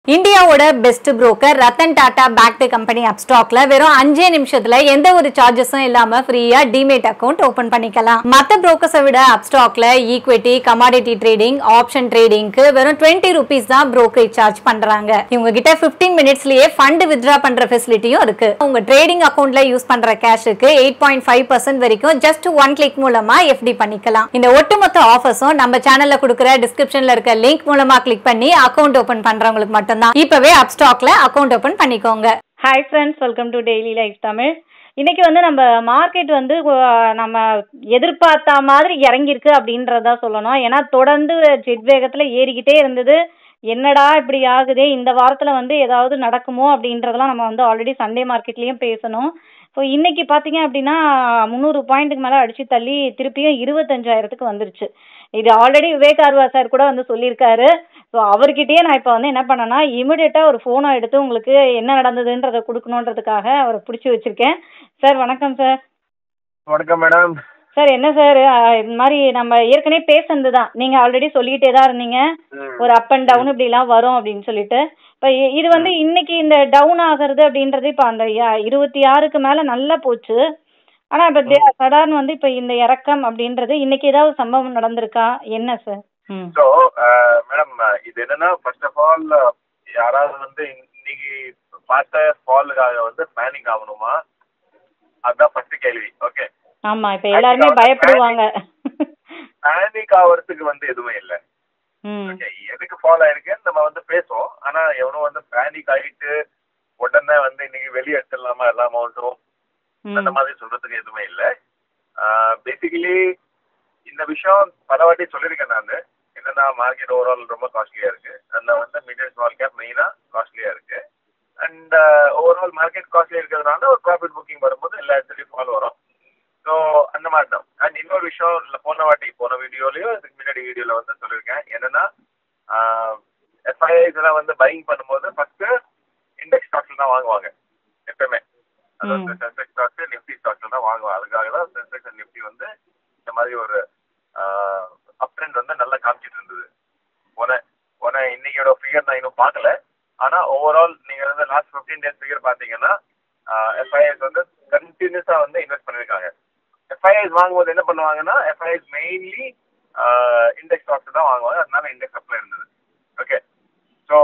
இந்தியாவோட best broker Ratan Tata backed company அப்ஸ்டாக்ல வெறும் அஞ்சே நிமிஷத்துல எந்த ஒரு சார்ஜஸும் இல்லாம ஃப்ரீயா டிமேட் அக்கவுண்ட் ஓபன் பண்ணிக்கலாம் மத்த புரோக்கர்ஸை விட அப்ஸ்டாக்ல ஈக்விட்டி கமாடிட்டி ட்ரேடிங் ஆப்ஷன் ட்ரேடிங்க்கு வெறும் டுவெண்ட்டி ருபீஸ் தான் brokerage சார்ஜ் பண்றாங்க இவங்க கிட்ட 15 மினிட்ஸ்லயே ஃபண்ட் வித்ரா பண்ற ஃபெசிலிட்டியும் இருக்கு உங்க ட்ரேடிங் அக்கவுண்ட்ல யூஸ் பண்ற கேஷுக்கு எயிட் பாயிண்ட் ஃபைவ் பர்சன்ட் வரைக்கும் ஜஸ்ட் ஒன் கிளிக் மூலமா எஃப்டி பண்ணிக்கலாம் இந்த ஒட்டுமொத்த ஆஃபர்ஸும் நம்ம சேனல்ல கொடுக்குற டிஸ்கிரிப்ஷன்ல இருக்க லிங்க் மூலமா கிளிக் பண்ணி அக்கவுண்ட் ஓபன் பண்றவங்களுக்கு மட்டும்தான் இப்பவே அப்ஸ்டாக்ல அக்கவுண்ட் ஓபன் பண்ணிக்கோங்க hi friends welcome to daily life Tamil இன்னைக்கு வந்து நம்ம மார்க்கெட் வந்து அஹ், நம்ம எதிர்பார்த்த மாதிரி இறங்கியிருக்கு அப்படின்றதா சொல்லணும் ஏன்னா தொடர்ந்து ஜெட் வேகத்தில் ஏறிக்கிட்டே இருந்தது என்னடா இப்படி ஆகுதே இந்த வாரத்தில் வந்து ஏதாவது நடக்குமோ அப்படின்றதெல்லாம் நம்ம வந்து ஆல்ரெடி சண்டே மார்க்கெட்லேயும் பேசணும் ஸோ இன்னைக்கு பார்த்தீங்க அப்படின்னா முந்நூறு பாயிண்ட்டுக்கு மேலே அடிச்சு தள்ளி திருப்பியும் இருபத்தஞ்சாயிரத்துக்கு வந்துருச்சு இது ஆல்ரெடி விவேக் ஆர்வா சார் கூட வந்து சொல்லியிருக்காரு ஸோ அவர்கிட்டயே நான் இப்போ வந்து என்ன பண்ணேன்னா இமிடியேட்டாக ஒரு ஃபோனை எடுத்து உங்களுக்கு என்ன நடந்ததுன்றதை கொடுக்கணுன்றதுக்காக அவரை பிடிச்சி வச்சிருக்கேன் சார் வணக்கம் சார் வணக்கம் மேடம் சார் என்ன சார் இந்த மாதிரி நம்ம ஏற்கனவே பேசுனது தான் நீங்கள் ஆல்ரெடி சொல்லிக்கிட்டே தான் இருந்தீங்க ஒரு அப் அண்ட் டவுன் இப்படிலாம் வரும் அப்படின்னு சொல்லிட்டு இப்போ இது வந்து இன்னைக்கு இந்த டவுன் ஆகிறது அப்படின்றது இப்போ அந்த ய- இருபத்தி ஆறுக்கு மேலே நல்லா போச்சு ஆனால் இப்போ சடார்னு வந்து இப்போ இந்த இறக்கம் அப்படின்றது இன்னைக்கு ஏதாவது சம்பவம் நடந்திருக்கா என்ன சார் ம் ஸோ மேடம் இது என்னன்னா ஃபர்ஸ்ட் ஆஃப் ஆல் யாராவது வந்து இன்னைக்கு பார்த்த ஃபாலுக்காக வந்து பேனிக் ஆகணுமா அதுதான் ஃபர்ஸ்ட் கேள்வி ஓகே ஆமா இப்ப எல்லாருமே பயப்படுவாங்க பேனிக் ஆகிறதுக்கு வந்து எதுவுமே இல்லை ம் ஓகே எதுக்கு ஃபால் ஆயிருக்குன்னு நம்ம வந்து பேசுவோம் ஆனா எவனும் வந்து பேனிக் ஆகிட்டு உடனே வந்து இன்னைக்கு வெளியே எடுத்துடலாமா எல்லா அமௌண்ட்டும் அந்த ம் மாதிரி சொல்றதுக்கு எதுவுமே இல்லை பேசிக்கலி இந்த விஷயம் பல வாட்டி சொல்லியிருக்கேன் நான் என்னன்னா மார்க்கெட் ஓவரால் ரொம்ப காஸ்ட்லியா இருக்கு அதில் வந்து மீடியம் ஸ்மால் கேப் மெயினா காஸ்ட்லியா இருக்கு அண்ட் ஓவரால் மார்க்கெட் காஸ்ட்லியா இருக்கிறதுனால ஒரு ப்ராஃபிட் புக்கிங் வரும்போது எல்லா இடத்துலையும் ஃபால் வரும் ஸோ அந்த மாதிரி தான் அண்ட் இன்னொரு விஷயம் இல்லை போன வாட்டி போன வீடியோலயோ இதுக்கு முன்னாடி வீடியோல வந்து சொல்லியிருக்கேன் என்னன்னா எஃப்ஐஐஸ் எல்லாம் வந்து பையிங் பண்ணும்போது ஃபர்ஸ்ட் இண்டெக்ஸ் ஸ்டாக்ஸ்ல தான் வாங்குவாங்க எப்பவுமே அதாவது ம். சென்செக்ஸ் ஸ்டாக்ஸ் நிஃப்டி ஸ்டாக்ஸ்ல தான் வாங்குவாங்க அதுக்காக தான் சென்செக்ஸ் அண்ட் நிஃப்டி வந்து இந்த மாதிரி ஒரு அப் ட்ரெண்ட் வந்து நல்லா காமிச்சிட்டு இருந்தது போன போன இன்னைக்கோட ஃபிகர் நான் இன்னும் பார்க்கல ஆனா ஓவரால் நீங்க வந்து லாஸ்ட் ஃபிஃப்டீன் டேஸ் ஃபிகர் பாத்தீங்கன்னா எஃப்ஐஎஸ் வந்து கண்டினியூஸா வந்து இன்வெஸ்ட் பண்ணிருக்காங்க எஃப்ஐஎஸ் வாங்கும்போது என்ன பண்ணுவாங்கன்னா எஃப்ஐஎஸ் மெயின்லி இண்டெக்ஸ் ஸ்டாக்ஸ் தான் வாங்குவாங்க அதனால இண்டெக்ஸ் அப்ல இருந்தது ஓகே ஸோ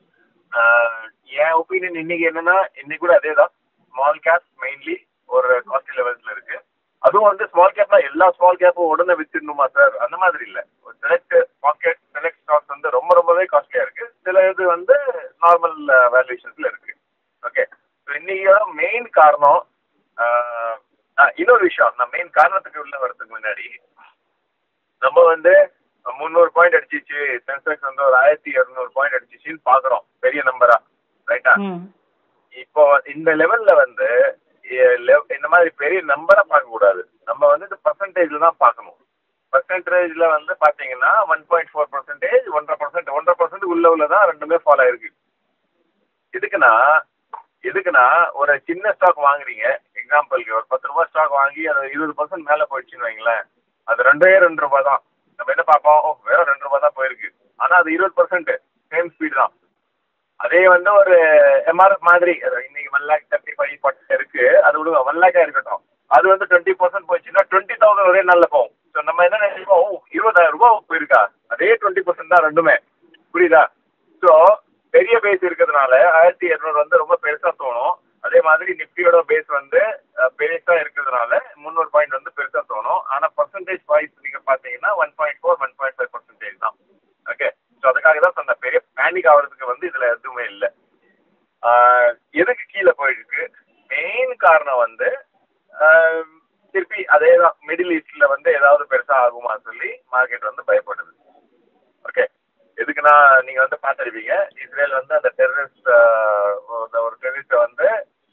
என் ஒப்பீனியன் இன்னைக்கு என்னன்னா இன்னைக்கு கூட அதே தான் ஸ்மால் கேப் மெயின்லி ஒரு காஸ்ட்லி லெவல்ஸ்ல இருக்கு அதுவும் வந்து ஸ்மால் கேப்னா எல்லா ஸ்மால் கேப்பும் உடனே வித்துடணுமா சார் அந்த மாதிரி இல்ல ஒரு செலக்ட் பாக்கெட் செலக்ட் ஸ்டாக்ஸ் வந்து ரொம்ப ரொம்பவே காஸ்ட்லியா இருக்கு சில இது வந்து நார்மல் வேல்யூஷன்ஸ்ல இருக்கு ஓகே ஸோ இன்னைக்கு மெயின் காரணம் ஆஹ், ஆஹ், இன்னொரு விஷயம் நான் மெயின் காரணத்துக்கு உள்ள வரதுக்கு முன்னாடி நம்ம வந்து முந்நூறு பாயிண்ட் அடிச்சிச்சு சென்செக்ஸ் வந்து ஒரு ஆயிரத்தி இரநூறு பாயிண்ட் அடிச்சிச்சுன்னு பாக்குறோம் பெரிய நம்பரா ரைட்டா ம் இப்போ இந்த லெவல்ல வந்து எ- lev- இந்த மாதிரி பெரிய நம்பரை பார்க்க கூடாது நம்ம வந்து பர்சன்டேஜ்ல தான் பார்க்கணும் பர்சன்டேஜ்ல வந்து பாத்தீங்கன்னா ஒன் பாயிண்ட் ஃபோர் பர்சன்டேஜ் ஒன்றரை பர்சன்ட் ஒன்றரை பர்சன்ட் உள்ள உள்ள தான் ரெண்டுமே ஃபாலோ ஆயிருக்கு எதுக்குன்னா எதுக்குன்னா ஒரு சின்ன ஸ்டாக் வாங்குறீங்க எக்ஸாம்பிளுக்கு ஒரு பத்து ரூபாய் ஸ்டாக் வாங்கி அது இருபது பர்சன்ட் மேல போயிடுச்சுன்னு வைங்களேன் அது ரெண்டே ரெண்டு ரூபாய் தான் நம்ம என்ன பார்ப்போம் ஓ வெறும் ரெண்டு ரூபாய் தான் போயிருக்கு ஆனா அது இருபது பர்சன்ட் சேம் ஸ்பீட் தான் அதே வந்து ஒரு எம்ஆர்எஃப் மாதிரி அது இன்னைக்கு one lakh thirty five forty இருக்கு அது விடுங்க ஒன் லேக்கா இருக்கட்டும் அது வந்து டுவெண்ட்டி பர்சன்ட் போச்சுன்னா டுவெண்ட்டி தௌசண்ட் ஒரே நாள்ல போகும் ஸோ நம்ம என்ன நினைப்போம் ஓ, இருபதாயிரம் ரூபாய் போயிருக்கா அதே டுவெண்ட்டி பர்சன்ட் தான் ரெண்டுமே புரியுதா ஸோ பெரிய பேஸ் இருக்கிறதுனால ஆயிரத்தி இரநூறு வந்து ரொம்ப பெருசா தோணும் அதே மாதிரி நிஃப்டியோட பேஸ் வந்து அஹ், பெருசா இருக்கிறதுனால முந்நூறு பாயிண்ட் வந்து பெருசா தோணும் ஆனா பர்சன்டேஜ் வைஸ் நீங்க பாத்தீங்கன்னா one point four one point five percentage தான் ஓகே ஸோ அதுக்காக தான் சொன்ன பெரிய பேனிக் ஆகிறதுக்கு வந்து இதுல எதுவுமே இல்லை ஆஹ் எதுக்கு கீழே போயிருக்கு மெயின் காரணம் வந்து ஆஹ் திருப்பி அதே தான் மிடில் ஈஸ்ட்ல வந்து ஏதாவது பெருசா ஆகுமா சொல்லி மார்க்கெட் வந்து பயப்படுது ஓகே எதுக்குன்னா நீங்க வந்து பார்த்துருப்பீங்க இஸ்ரேல் வந்து அந்த டெரரிஸ்ட் ஒரு டெரரிஸ்ட வந்து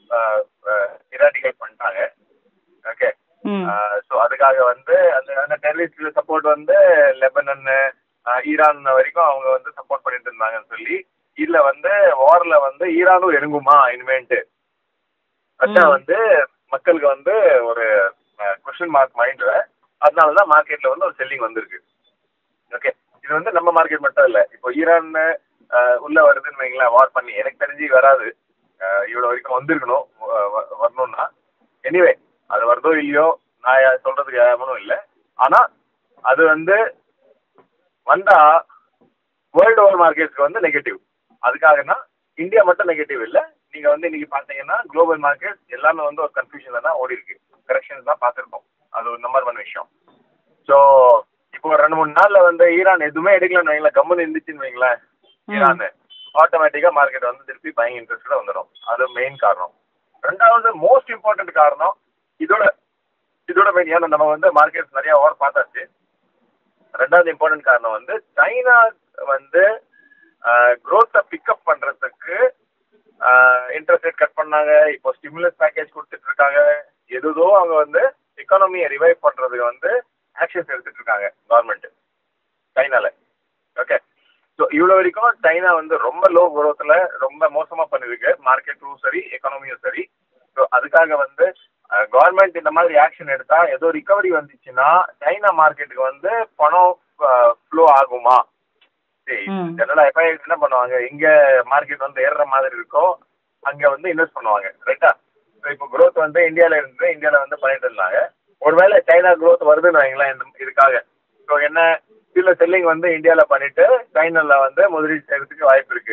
இராட்டிகேட் பண்ணிட்டாங்க ஓகே ம் ஸோ அதுக்காக வந்து அந்த அந்த டெரரிஸ்ட் சப்போர்ட் வந்து லெபனன் ஆஹ் ஈரான் வரைக்கும் அவங்க வந்து சப்போர்ட் பண்ணிட்டு இருந்தாங்கன்னு சொல்லி இதுல வந்து வார்ல வந்து ஈரானும் இறங்குமா இனிமேன்ட்டு அதான் ம். வந்து மக்களுக்கு வந்து ஒரு கொஸ்டின் மார்க் மைண்ட்ல அதனால தான் மார்க்கெட்ல வந்து ஒரு செல்லிங் வந்திருக்கு ஓகே இது வந்து நம்ம மார்க்கெட் மட்டும் இல்ல இப்போ ஈரான் அஹ், உள்ள வருதுன்னு வைங்களேன் வார் பண்ணி எனக்கு தெரிஞ்சு வராது அஹ், இவ்வளவு வரைக்கும் வந்திருக்கணும் வ- வ- வரணும்னா எனிவே அது வருதோ இல்லையோ நான் யா- சொல்றதுக்கு யாரும் இல்லை ஆனா அது வந்து வந்தா வேர்ல்டு ஓவர் மார்க்கெட்ஸ்க்கு வந்து நெகட்டிவ் அதுக்காகனா இந்தியா மட்டும் நெகட்டிவ் இல்ல நீங்க வந்து இன்னைக்கு பாத்தீங்கன்னா குளோபல் மார்க்கெட் எல்லாமே வந்து ஒரு கன்ஃபியூஷன்ல தான் ஓடி இருக்கு கரெக்ஷன்ஸ் தான் பார்த்திருக்கோம் அது ஒரு நம்பர் ஒன் விஷயம் ஸோ இப்போ ஒரு ரெண்டு மூணு நாள்ல வந்து ஈரான் எதுவுமே எடுக்கலன்னு வைங்களேன் கம்முன்னு இருந்துச்சுன்னு வைங்களேன் ஈரான் ஆட்டோமேட்டிக்கா மார்க்கெட் வந்து திருப்பி பையிங் இன்ட்ரெஸ்ட்ல வந்துடும் அது மெயின் காரணம் ரெண்டாவது மோஸ்ட் இம்பார்ட்டன்ட் காரணம் இதோட இதோட மெயின் ஏன்னா நம்ம வந்து மார்க்கெட் நிறைய ஓவர் பார்த்தாச்சு ரெண்டாவது இம்பார்ட்டன்ட் காரணம் வந்து சைனா வந்து growth-அ பிக்கப் பண்றதுக்கு இன்ட்ரெஸ்ட் ரேட் கட் பண்ணாங்க இப்போ ஸ்டிமுலஸ் பேக்கேஜ் கொடுத்துட்டு இருக்காங்க எதுதோ அவங்க வந்து எக்கானமியை ரிவைவ் பண்றதுக்கு வந்து ஆக்ஷன்ஸ் எடுத்துட்டு இருக்காங்க கவர்மெண்ட் சைனால ஓகே ஸோ இவ்வளோ வரைக்கும் சைனா வந்து ரொம்ப லோ குரோத்தில் ரொம்ப மோசமாக பண்ணிருக்கு மார்க்கெட்டும் சரி எக்கானமியும் சரி ஸோ அதுக்காக வந்து கவர்மெண்ட் இந்த மாதிரி ஆக்ஷன் எடுத்தா ஏதோ ரிகவரி வந்துச்சுன்னா சைனா மார்க்கெட்டுக்கு வந்து பணம் ஃப்ளோ ஆகுமா சரி ம். ஜெனரலா எஃப்ஐஎஸ் என்ன பண்ணுவாங்க இங்க மார்க்கெட் வந்து ஏறுற மாதிரி இருக்கோ அங்க வந்து இன்வெஸ்ட் பண்ணுவாங்க ரைட்டா ஸோ இப்போ growth வந்து இந்தியால இருந்து இந்தியால வந்து பண்ணிட்டு இருந்தாங்க ஒருவேளை சைனா growth வருதுன்னு வைங்களேன் இந்த இதுக்காக ஸோ என்ன சில செல்லிங் வந்து இந்தியால பண்ணிட்டு சைனால வந்து முதலீடு செய்யறதுக்கு வாய்ப்பு இருக்கு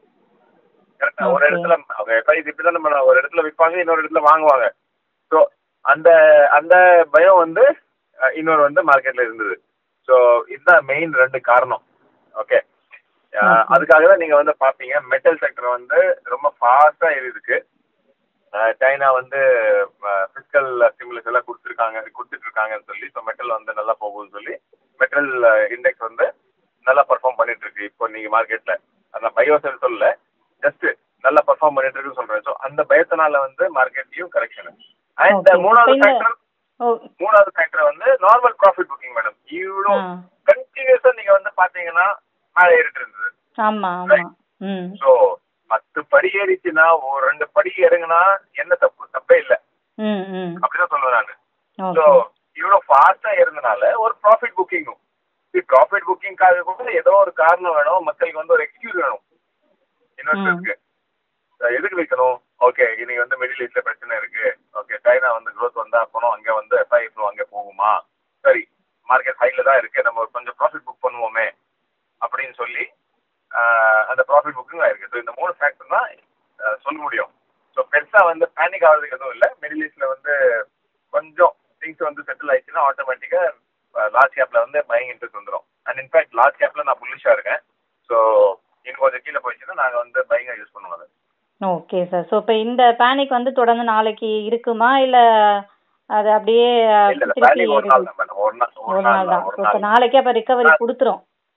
கரெக்டா ஒரு Okay. இடத்துல அவங்க எஃப்ஐஎஸ் இப்படி தானே பண்ணுவாங்க ஒரு இடத்துல விற்பாங்க இன்னொரு இடத்துல வாங்குவாங்க ஸோ அந்த அந்த பயம் வந்து அஹ், இன்னொரு வந்து மார்க்கெட்ல இருந்தது ஸோ இதுதான் மெயின் ரெண்டு காரணம் ஓகே அதுக்காக தான் நீங்க வந்து பாப்பீங்க மெட்டல் செக்டர் வந்து ரொம்ப ஃபாஸ்டா ஏறிருக்கு அஹ், சைனா வந்து பிசிக்கல் ஸ்டிமுலஸ் எல்லாம் கொடுத்துருக்காங்க கொடுத்துட்டு இருக்காங்கன்னு சொல்லி ஸோ மெட்டல் வந்து நல்லா போகுதுன்னு சொல்லி மெட்டல் இண்டெக்ஸ் வந்து நல்லா பர்ஃபார்ம் பண்ணிட்டு இருக்கு இப்போ நீங்க மார்க்கெட்ல அதான் பயோசெல் சொல்லல ஜஸ்ட் நல்லா பர்ஃபார்ம் பண்ணிட்டு இருக்குன்னு சொல்றேன் ஸோ அந்த பயத்தினால வந்து மார்க்கெட்லயும் கரெக்ஷன் அண்ட் Okay. மூணாவது இப்ப இந்த- ஃபேக்டர் ஓ மூணாவது ஃபேக்டர் வந்து நார்மல் ப்ராஃபிட் புக்கிங் மேடம் இவ்வளோ ஆ. கண்டினியூஸா நீங்க வந்து பாத்தீங்கன்னா மேலே ஏறிட்டு இருந்தது ஆமா ஆமா ம் ஸோ பத்து படி ஏறிச்சுன்னா ஒரு ரெண்டு படி இறங்குனா என்ன தப்பு தப்பே இல்லை ம் ம் அப்படிதான் சொல்லுவேன் நான் ஸோ ஓகே இவ்வளவு ஃபாஸ்டா இருந்தனால ஒரு ப்ராஃபிட் புக்கிங்கும் ப்ராஃபிட் புக்கிங்காக கூட ஏதோ ஒரு காரணம் வேணும் மக்களுக்கு வந்து ஒரு எக்ஸ்கியூஸ் வேணும் இன்வெஸ்டர்ஸ்க்கு எதுக்கு வைக்கணும் ஓகே இன்னைக்கு வந்து மிடில் ஈஸ்ட்ல பிரச்சனை இருக்கு ஓகே சைனா வந்து growth வந்தா பணம் அங்க வந்து எஃப்ஐ அங்க போகுமா சரி மார்க்கெட் ஹைல தான் இருக்கு நம்ம கொஞ்சம் ப்ராஃபிட் புக் பண்ணுவோமே அப்படின்னு சொல்லி ஆஹ், அந்த ப்ராஃபிட் புக்கிங் ஆயிருக்கு ஸோ இந்த மூணு ஃபேக்டர் தான் ஆஹ், சொல்ல முடியும் ஸோ பெருசா வந்து பேனிக் ஆகிறதுக்கு எதுவும் இல்லை மிடில் ஈஸ்ட்ல வந்து கொஞ்சம் திங்ஸ் வந்து செட்டில் ஆயிடுச்சுன்னா ஆட்டோமேட்டிக்கா லார்ஜ் கேப்ல வந்து பையிங் இன்ட்ரெஸ்ட் வந்துடும் அண்ட் இன்ஃபேக்ட் லார்ஜ் கேப்ல நான் புல்லிஷா இருக்கேன் ஸோ இன்னும் கொஞ்சம் கீழே போயிடுச்சுன்னா நாங்க வந்து பையிங்கா யூஸ் பண்ணுவோம் அதை ஓகே சார் ஸோ இப்போ இந்த பேனிக் வந்து தொடர்ந்து நாளைக்கு இருக்குமா இல்ல அது அப்படியே அஹ், இல்ல இல்ல திருப்பி பேனிக் ஒரு நாள் ஏறுது? தான் மேடம் ஒரு நாள் ஒரு நாள் தான் ஒரு ஸோ இப்போ நாள் நாளைக்கே அப்போ ரிகவரி நாள். கொடுத்துரும்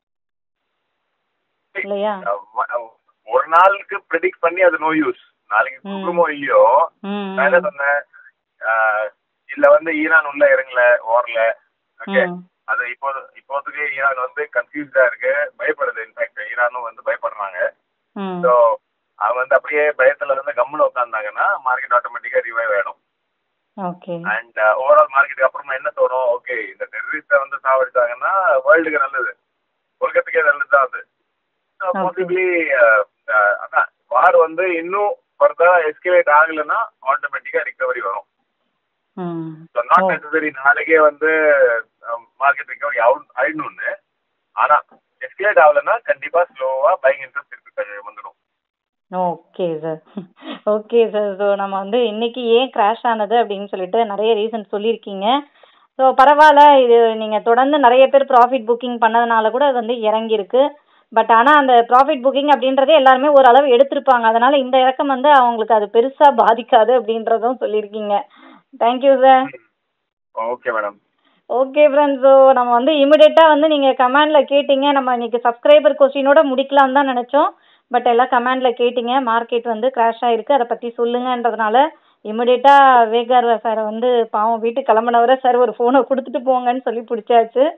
இல்லையா அஹ் வ- ஒரு நாளுக்கு ப்ரெடிக்ட் பண்ணி அது நோ யூஸ் நாளைக்கு ம். கொடுக்குமோ இல்லையோ ம் நான் என்ன சொன்னேன் ஆஹ் இல்ல வந்து ஈரான் உள்ள இறங்கல ஓரல ஓகே ம் அது இப்போ இப்போதைக்கு ஈரான் வந்து கன்ஃபியூஸ்டா இருக்கு பயப்படுது இன்ஃபேக்ட் ஈரானும் வந்து பயப்படுறாங்க ம் ஸோ அவங்க வந்து அப்படியே பயத்துல இருந்து கம்முன்னு உட்காந்தாங்கன்னா மார்க்கெட் ஆட்டோமேட்டிக்கா ரிவைவ் ஆயிடும் ஓகே அண்ட் ஓவரால் மார்க்கெட்டுக்கு அப்புறமா என்ன தோணும் ஓகே இந்த டெரரிஸ்ட வந்து சாவடிச்சாங்கன்னா வேர்ல்டுக்கு நல்லது உலகத்துக்கே நல்லது தான் அது Okay. பாசிபிளி அதான் வார் வந்து இன்னும் ஃபர்தரா எஸ்கலேட் ஆகலைன்னா ஆட்டோமேட்டிக்கா ரிகவரி வரும் ம் ஸோ நாட் ஓ. நெசசரி நாளைக்கே வந்து மார்க்கெட் ரிகவரி ஆயிடணும்னு ஆனா எஸ்கலேட் ஆகலைன்னா கண்டிப்பா ஸ்லோவா பைங் இன்ட்ரெஸ்ட் இருக்கு வந்துடும் okay sir okay sir so நம்ம வந்து இன்னைக்கு ஏன் கிராஷ் ஆனது அப்படின்னு சொல்லிட்டு நிறைய ரீசன் சொல்லியிருக்கீங்க ஸோ பரவாயில்ல இது நீங்கள் தொடர்ந்து நிறைய பேர் ப்ராஃபிட் புக்கிங் பண்ணதுனால கூட அது வந்து இறங்கியிருக்கு பட் ஆனால் அந்த ப்ராஃபிட் புக்கிங் அப்படின்றதே எல்லாருமே ஓரளவு எடுத்திருப்பாங்க அதனால இந்த இறக்கம் வந்து அவங்களுக்கு அது பெருசாக பாதிக்காது அப்படின்றதும் சொல்லியிருக்கீங்க thank you sir okay madam okay friends so நம்ம வந்து இமிடியேட்டாக வந்து நீங்கள் கமெண்டில் கேட்டீங்க நம்ம இன்னைக்கு சப்ஸ்கிரைபர் கொஸ்டினோட முடிக்கலாம் தான் நினச்சோம் பட் எல்லாம் கமெண்டில் கேட்டீங்க மார்க்கெட் வந்து கிராஷ் ஆயிருக்கு அதை பற்றி சொல்லுங்கன்றதுனால இமிடியேட்டாக வேகார் சாரை வந்து பாவம் வீட்டுக்கு கிளம்புனவரை சார் ஒரு ஃபோனை கொடுத்துட்டு போங்கன்னு சொல்லி பிடிச்சாச்சு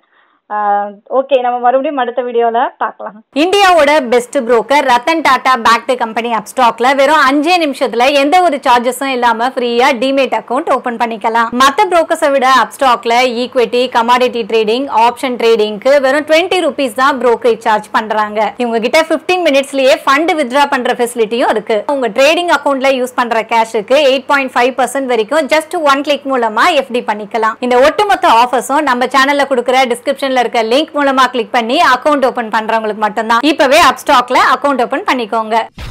ஓகே நம்ம மறுபடியும் அடுத்த வீடியோல பார்க்கலாம் இந்தியாவோட best broker Ratan Tata backed company அப்ஸ்டாக்ல வெறும் அஞ்சே நிமிஷத்துல எந்த ஒரு சார்ஜஸும் இல்லாம ஃப்ரீயா டிமேட் அக்கவுண்ட் ஓபன் பண்ணிக்கலாம் மத்த புரோக்கர்ஸை விட அப்ஸ்டாக்ல ஈக்விட்டி கமாடிட்டி ட்ரேடிங் ஆப்ஷன் ட்ரேடிங்க்கு வெறும் டுவெண்ட்டி ருபீஸ் தான் brokerage சார்ஜ் பண்றாங்க இவங்க கிட்ட 15 மினிட்ஸ்லயே ஃபண்ட் வித்ரா பண்ற ஃபெசிலிட்டியும் இருக்கு உங்க ட்ரேடிங் அக்கவுண்ட்ல யூஸ் பண்ற கேஷுக்கு எயிட் பாயிண்ட் ஃபைவ் பர்சன்ட் வரைக்கும் ஜஸ்ட் ஒன் கிளிக் மூலமா எஃப்டி பண்ணிக்கலாம் இந்த ஒட்டுமொத்த ஆஃபர்ஸும் நம்ம சேனல்ல கொடுக்குற டிஸ்கிரிப்ஷன்ல இருக்க லிங்க் மூலமா கிளிக் பண்ணி அக்கவுண்ட் ஓபன் பண்றவங்களுக்கு மட்டும்தான் இப்பவே அப்ஸ்டாக்ல அக்கவுண்ட் ஓபன் பண்ணிக்கோங்க